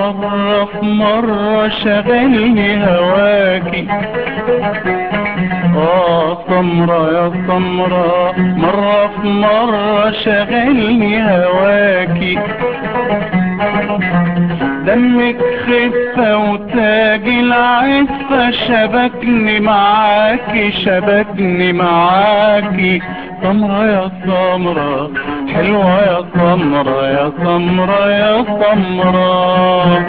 مرة في مرة شغلني هواكي اه سمرة يا سمرة مرة في مرة شغلني هواكي دمك خفة وتاج العفة شبكني معاكي شبكني معاكي سمرة يا سمرة حلوة يا سمرة يا سمرة يا سمرة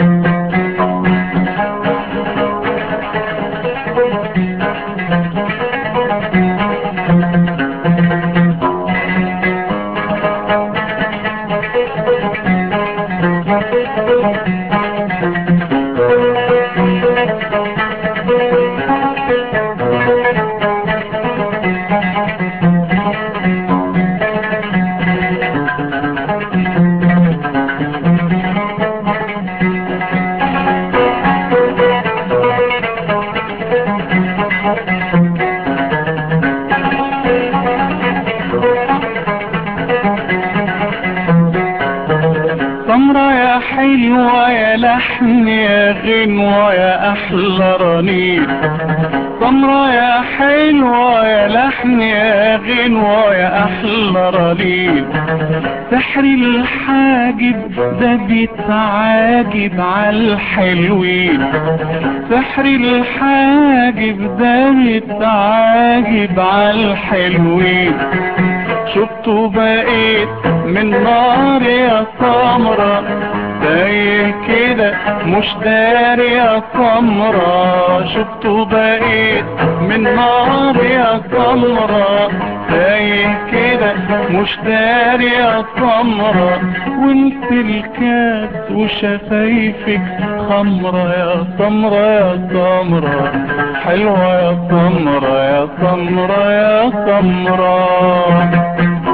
سمرة يا حلوة يا لحن يا غنوة يا أحلى رنين سمرة يا حلوة يا لحن يا غنوة يا أحلى رنين سحر الحاجب ده بيتعاجب عالحلوين سحر الحاجب ده بيتعاجب عالحلوين شفته بقيت من نار يا سمرة تايه كده مش داري يا سمرة شفته بقيت من نار يا سمرة تايه كده مش داري يا سمرة وانت الكاس وشفايفك خمرة يا سمرة يا سمرة حلوة يا سمرة يا سمرة يا سمرة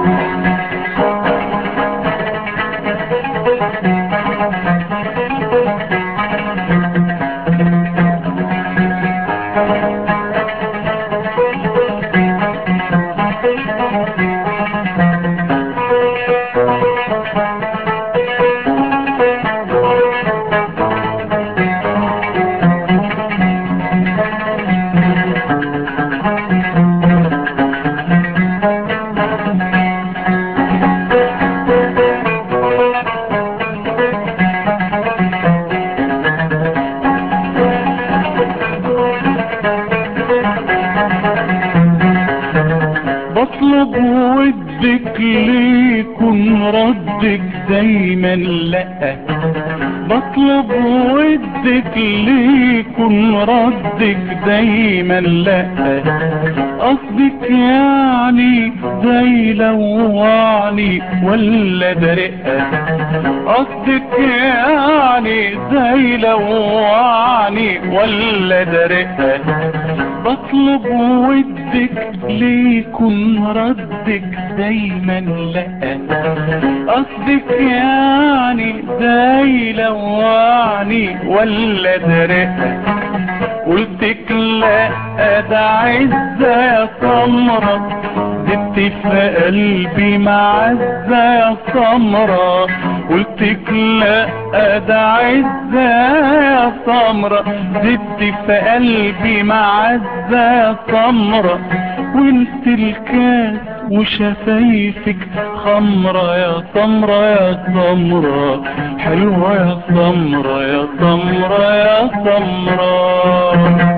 بطلب ودك ليكن ردك دايما لا بطلب ودك ليكن ردك دايما لا قصدك يعني زي لوعني ولا ده رقة قصدك يعني زي لوعني ولا ده رقة بطلب ودك ليكن ردك دايما لا قصدك يعني زي لوعني ولا ده رقة قلتك لا ده عزة يا سمرة زدت في قلبي معزة يا سمرة قلتك لا ده عزة يا سمرة زدت في قلبي معزة يا سمرة وانت الكاس وشفايفك خمرة يا سمرة يا سمرة حلوة يا سمرة يا سمرة يا سمرة